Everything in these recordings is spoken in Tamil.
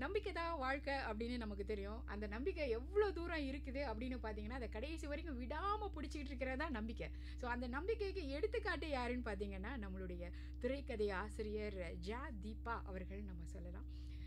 நம்பிக்கை தான் வாழ்க்கை அப்படின்னு நமக்கு தெரியும் அந்த நம்பிக்கை எவ்வளோ தூரம் இருக்குது அப்படின்னு பார்த்தீங்கன்னா அதை கடைசி வரைக்கும் விடாமல் பிடிச்சிக்கிட்டு இருக்கிறது தான் நம்பிக்கை ஸோ அந்த நம்பிக்கைக்கு எடுத்துக்காட்டு யாருன்னு பார்த்தீங்கன்னா நம்மளுடைய திரைக்கதை ஆசிரியர் ஜா தீபா அவர்கள் நம்ம சொல்லலாம்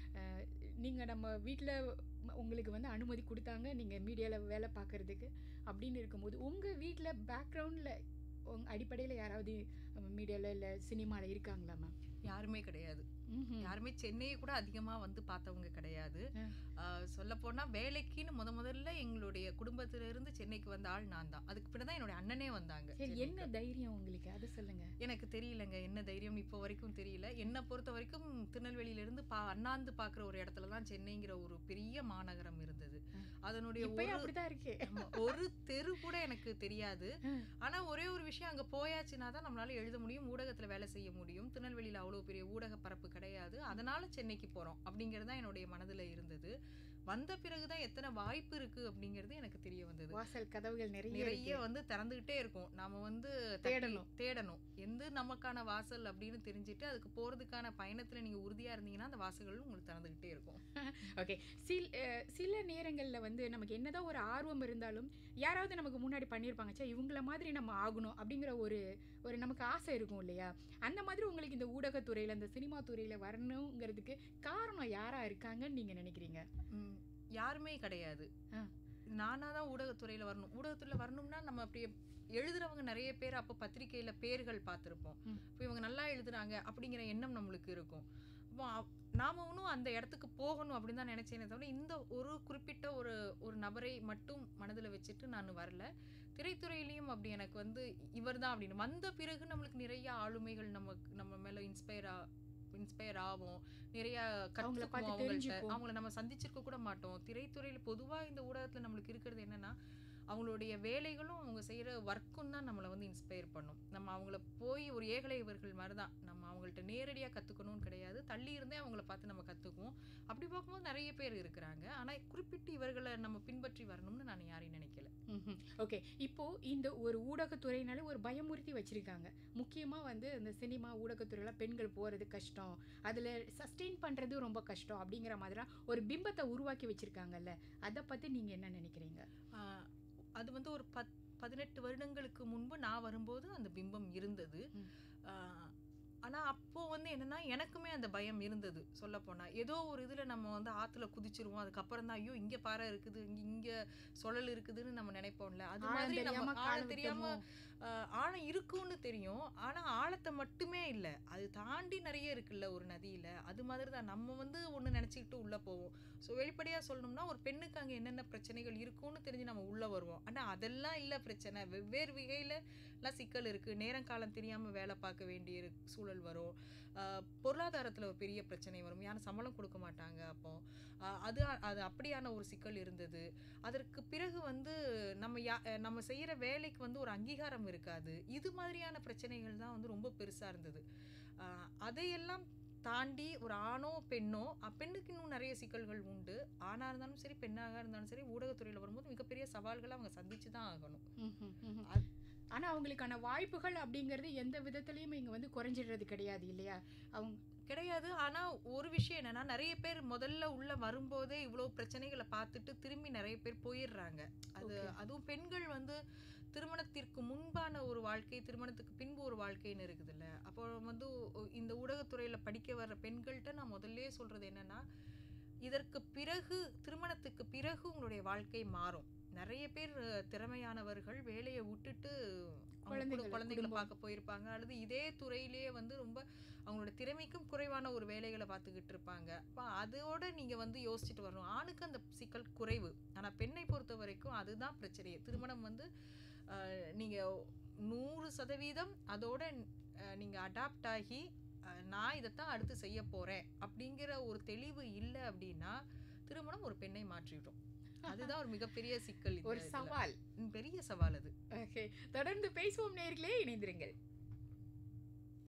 நீங்கள் நம்ம வீட்டில் உங்களுக்கு வந்து அனுமதி கொடுத்தாங்க நீங்கள் மீடியாவில் வேலை பார்க்குறதுக்கு அப்படின்னு இருக்கும்போது உங்கள் வீட்டில் பேக்ரவுண்டில் உங்க அடிப்படையில் யாராவது மீடியாவில் இல்லை சினிமாவில் இருக்காங்களா மேம் யாருமே கிடையாது யாருமே சென்னையை கூட அதிகமா வந்து பார்த்தவங்க கிடையாது சொல்ல போனா வேலைக்குன்னு முத முதல்ல எங்களுடைய குடும்பத்துல இருந்து சென்னைக்கு வந்த ஆள் நான் தான் அதுக்கு பின்னதான் என்னுடைய அண்ணனே வந்தாங்க சரி சென்னைக்கு. என்ன தைரியம் உங்களுக்கு அது சொல்லுங்க எனக்கு தெரியலங்க என்ன தைரியம் இப்போ வரைக்கும் தெரியல என்னை பொறுத்த வரைக்கும் திருநெல்வேலியில இருந்து பா அண்ணாந்து பாக்குற ஒரு இடத்துல தான் சென்னைங்கிற ஒரு பெரிய மாநகரம் இருந்தது அதனுடைய இப்பயும் ஒரு அப்படிதான் இருக்கு ஆமா, ஒரு தெரு கூட எனக்கு தெரியாது ஆனா ஒரே ஒரு விஷயம் அங்க போயாச்சுன்னா தான் நம்மளால எழுத முடியும் ஊடகத்துல வேலை செய்ய முடியும் திருநெல்வேலியில அவ்வளவு பெரிய ஊடக பரப்பு கிடையாது அதனால சென்னைக்கு போறோம் அப்படிங்கிறது தான் என்னுடைய மனதுல இருந்தது வந்த பிறகுதான் எத்தனை வாய்ப்பு இருக்கு அப்படிங்கிறது எனக்கு தெரிய வந்தது வாசல் கதவுகள் நிறைய நிறைய இருக்கு. வந்து திறந்துகிட்டே இருக்கும் நாம வந்து தட்டி- தேடணும். தேடணும் எந்த நமக்கான வாசல் அப்படின்னு தெரிஞ்சுட்டு அதுக்கு போறதுக்கான பயணத்துல நீங்க உறுதியா இருந்தீங்கன்னா அந்த வாசல்கள் உங்களுக்கு திறந்துகிட்டே இருக்கும் ஓகே சில அஹ், சில நேரங்கள்ல வந்து நமக்கு என்னதான் ஒரு ஆர்வம் இருந்தாலும் யாராவது நமக்கு முன்னாடி பண்ணியிருப்பாங்க சே இவங்கள மாதிரி நம்ம ஆகணும் அப்படிங்கிற ஒரு ஒரு நமக்கு ஆசை இருக்கும் இல்லையா அந்த மாதிரி உங்களுக்கு இந்த ஊடகத்துறையில இந்த சினிமா துறையில வரணுங்கிறதுக்கு காரணம் யாரா இருக்காங்கன்னு நீங்க நினைக்கிறீங்க ம், யாருமே கிடையாது ஆ. நானா தான் ஊடகத்துறையில வரணும் ஊடகத்துறையில வரணும்னா நம்ம அப்படியே எழுதுறவங்க நிறைய பேர் அப்போ பத்திரிக்கையில பேர்கள் பார்த்திருப்போம் ம். இப்போ இவங்க நல்லா எழுதுறாங்க அப்படிங்கிற எண்ணம் நம்மளுக்கு இருக்கும் அப்போ அவ்- நாம ஒன்றும் அந்த இடத்துக்கு போகணும் அப்படின்னு தான் நினைச்சேனே தவிர இந்த ஒரு குறிப்பிட்ட ஒரு ஒரு நபரை மட்டும் மனதுல வச்சுட்டு நான் வரல திரைத்துறையிலையும் அப்படி எனக்கு வந்து இவர் தான் அப்படின்னு வந்த பிறகு நம்மளுக்கு நிறைய ஆளுமைகள் நமக்கு நம்ம மேல இன்ஸ்பயர் இன்ஸ்பயர் ஆகும் நிறைய அவங்கள கற்றுக்குவோம் பார்த்து அவங்கள்ட்ட தெரிஞ்சுக்குவோம். அவங்கள நம்ம சந்திச்சிருக்க கூட மாட்டோம் திரைத்துறையில பொதுவா இந்த ஊடகத்துல நம்மளுக்கு இருக்கிறது என்னன்னா அவங்களுடைய வேலைகளும் அவங்க செய்யற ஒர்க்கும் தான் நம்மளை வந்து இன்ஸ்பயர் பண்ணும் நம்ம அவங்கள போய் ஒரு ஏகலை இவர்கள் மாதிரி தான் நம்ம அவங்கள்ட்ட நேரடியா கத்துக்கணும்னு கிடையாது தள்ளி இருந்தே அவங்கள பார்த்து நம்ம கத்துக்குவோம் அப்படி பார்க்கும்போது நிறைய பேர் இருக்கிறாங்க ஆனா குறிப்பிட்டு இவர்களை நம்ம பின்பற்றி வரணும்னு நான் யாரையும் நினைக்கல ஓகே இப்போ இந்த ஒரு ஊடகத்துறையினால ஒரு பயமுறுத்தி வச்சிருக்காங்க முக்கியமா வந்து இந்த சினிமா ஊடகத்துறையில பெண்கள் போறது கஷ்டம் அதுல சஸ்டெயின் பண்றது ரொம்ப கஷ்டம் அப்படிங்கிற மாதிரி ஒரு பிம்பத்தை உருவாக்கி வச்சிருக்காங்கல்ல அதை பத்தி நீங்க என்ன நினைக்கிறீங்க ஆஹ் அது வந்து ஒரு பத் பதினெட்டு வருடங்களுக்கு முன்பு நான் வரும்போது அந்த பிம்பம் இருந்தது ம். ஆஹ் ஆனா அப்போ வந்து என்னன்னா எனக்குமே அந்த பயம் இருந்தது சொல்ல போனா ஏதோ ஒரு இதுல நம்ம வந்து ஆத்துல குதிச்சிருவோம் அதுக்கப்புறம் தான் ஐயோ இங்க பாறை இருக்குது இங்க இங்க சுழல் இருக்குதுன்னு நம்ம நினைப்போம்ல அது ஆழம் மாதிரி நம்ம தெரியாம காலை ஆழம் தெரியாம விட்டோமோ? ஆஹ் ஆழம் இருக்கும்னு தெரியும் ஆனா ஆழத்தை மட்டுமே இல்ல அது தாண்டி நிறைய இருக்குல்ல ஒரு நதியில அது மாதிரி தான் நம்ம வந்து ஒண்ணு நினைச்சுக்கிட்டு உள்ள போவோம் ஸோ வெளிப்படையா சொல்லணும்னா ஒரு பெண்ணுக்கு அங்க என்னென்ன பிரச்சனைகள் இருக்கும்னு தெரிஞ்சு நம்ம உள்ள வருவோம் ஆனா அதெல்லாம் இல்ல பிரச்சனை வெவ்வேறு வகையில எல்லாம் சிக்கல் இருக்கு நேரம் காலம் தெரியாம வேலை பார்க்க வேண்டிய இரு- சூழல் வரும் ஆஹ் பொருளாதாரத்துல ஒரு பெரிய பிரச்சனை வரும் யாரும் சம்பளம் கொடுக்க மாட்டாங்க அப்போ ஆஹ் அது அது அப்படியான ஒரு சிக்கல் இருந்தது அதற்கு பிறகு வந்து நம்ம யா அஹ் நம்ம செய்யற வேலைக்கு வந்து ஒரு அங்கீகாரம் இருக்காது இது மாதிரியான பிரச்சனைகள் தான் வந்து ரொம்ப பெருசா இருந்தது ஆஹ் அதையெல்லாம் தாண்டி ஒரு ஆணோ பெண்ணோ அஹ் பெண்ணுக்கு இன்னும் நிறைய சிக்கல்கள் உண்டு ஆணா இருந்தாலும் சரி பெண்ணாக இருந்தாலும் சரி ஊடகத்துறையில வரும்போது மிகப்பெரிய சவால்களை அவங்க சந்திச்சு தான் ஆகணும் ம்ஹும், ம்ஹும். அது- ஆனா அவங்களுக்கான வாய்ப்புகள் அப்படிங்கிறது எந்த விதத்துலயும் இங்க வந்து குறைஞ்சிடுறது கிடையாது இல்லையா அவங்க கிடையாது ஆனா ஒரு விஷயம் என்னன்னா நிறைய பேர் முதல்ல உள்ள வரும்போதே இவ்வளவு பிரச்சனைகளை பார்த்துட்டு திரும்பி நிறைய பேர் போயிடுறாங்க அது Okay. அதுவும் பெண்கள் வந்து திருமணத்திற்கு முன்பான ஒரு வாழ்க்கை திருமணத்துக்கு பின்பு ஒரு வாழ்க்கைன்னு இருக்குதுல்ல அப்போ வந்து ஒ- இந்த ஊடகத்துறையில படிக்க வர்ற பெண்கள்கிட்ட நான் முதல்லயே சொல்றது என்னன்னா இதற்கு பிறகு திருமணத்துக்கு பிறகு உங்களுடைய வாழ்க்கை மாறும் நிறைய பேர் அஹ், திறமையானவர்கள் வேலையை விட்டுட்டு அவங்க கூட குழந்தைகளை, குழந்தைகளை குடும்பம். பார்க்க போயிருப்பாங்க அல்லது இதே துறையிலேயே வந்து ரொம்ப அவங்களோட திறமைக்கும் குறைவான ஒரு வேலைகளை பார்த்துக்கிட்டு இருப்பாங்க அப்ப அதோட நீங்க வந்து யோசிச்சுட்டு வரணும் ஆணுக்கு அந்த சிக்கல் குறைவு ஆனா பெண்ணை பொறுத்த வரைக்கும் அதுதான் பிரச்சனையே திருமணம் வந்து அஹ், நீங்க நூறு சதவீதம் அதோட அஹ், நீங்க அடாப்ட் ஆகி அஹ், நான் இதைத்தான் அடுத்து செய்ய போறேன் அப்படிங்கிற ஒரு தெளிவு இல்லை அப்படின்னா திருமணம் ஒரு பெண்ணை மாற்றிவிடும் அதுதான் ஒரு மிகப்பெரிய சிக்கல் இந்த ஒரு இதுல. சவால் ம், பெரிய சவால் அது ஓகே தொடர்ந்து பேசுவோம் நேர்களே இணைந்திருங்கள்